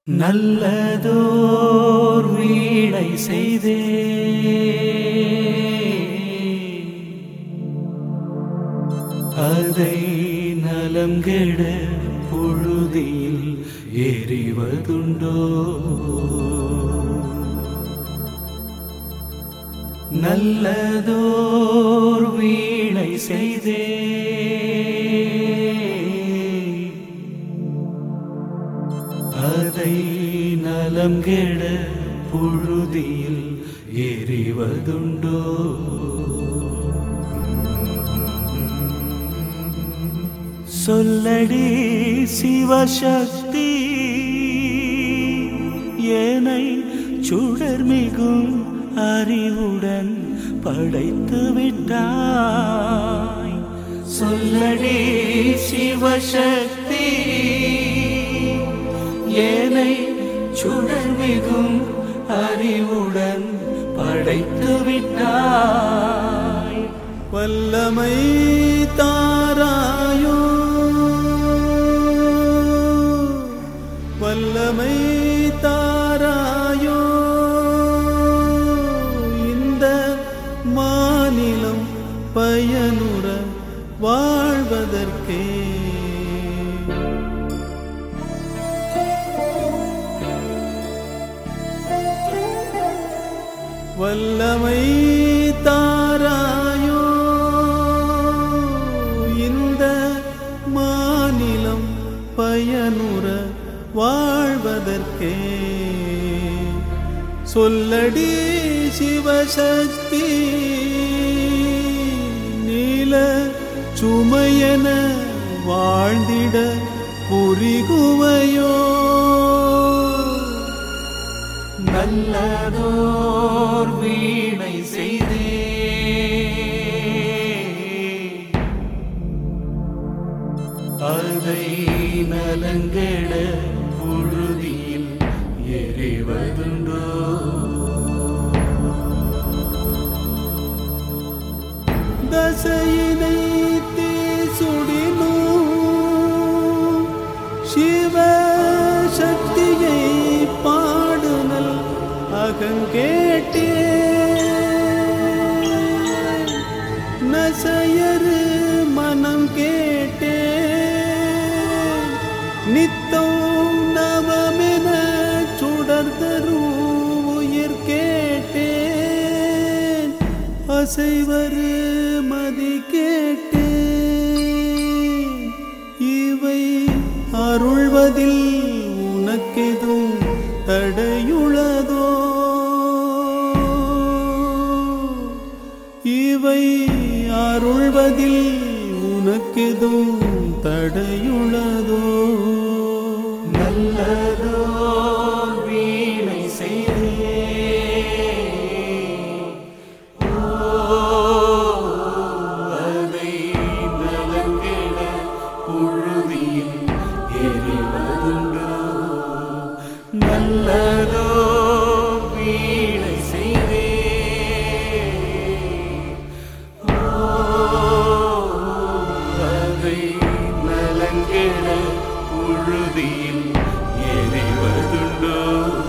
நல்லதோர் வீணை செய்தே அதை நலம் கெட புழுதியில் எறிவதுண்டோ நல்லதோர் வீணை செய்தே அதை நலம் கெட புழுதியில் எறிவதுண்டோ சொல்லடி சிவசக்தி ஏனை சுடர் மிகும் அறிவுடன் படைத்து விட்டாய் சொல்லடி சிவசக்தி ஏனை சுடர் மிகும் அறிவுடன் படைத்து விட்டாய் வல்லமை தாராயோ வல்லமை தாராயோ இந்த மாநிலம் பயனுற வாழ்வதற்கே வல்லமை தாராயோ இந்த மாநிலம் பயனுற வாழ்வதற்கே சொல்லடி சிவசக்தி நீல சுமையன வாழ்ந்திட புரிகுவையோ நல்லதோர் வீணை செய்தே அதை நலங்கட புழுதியில் எறிவதுண்டோ தசையினை தீசுடினோ சிவ சக்தியை பாடுனல் அகங்கேட்டே நசையரு மனம் கேட்டே நித்தம் நவமென சுடர்தரும் உயிர் கேட்டேன் அசைவரு மதி கேட்டேன் இவை அருள்வதில் உனக்கெதும் தடையுளதோ இவை அருள்வதில் உனக்கெதும் தடையுளதோ நல்லதோர் வீணை செய்தே அதை நலங்கட புழுதியில் எறிவதுண்டோ நல்லதோ வீணை செய்தே அதை நலங்கட புழுதியில் எறிவதுண்டோ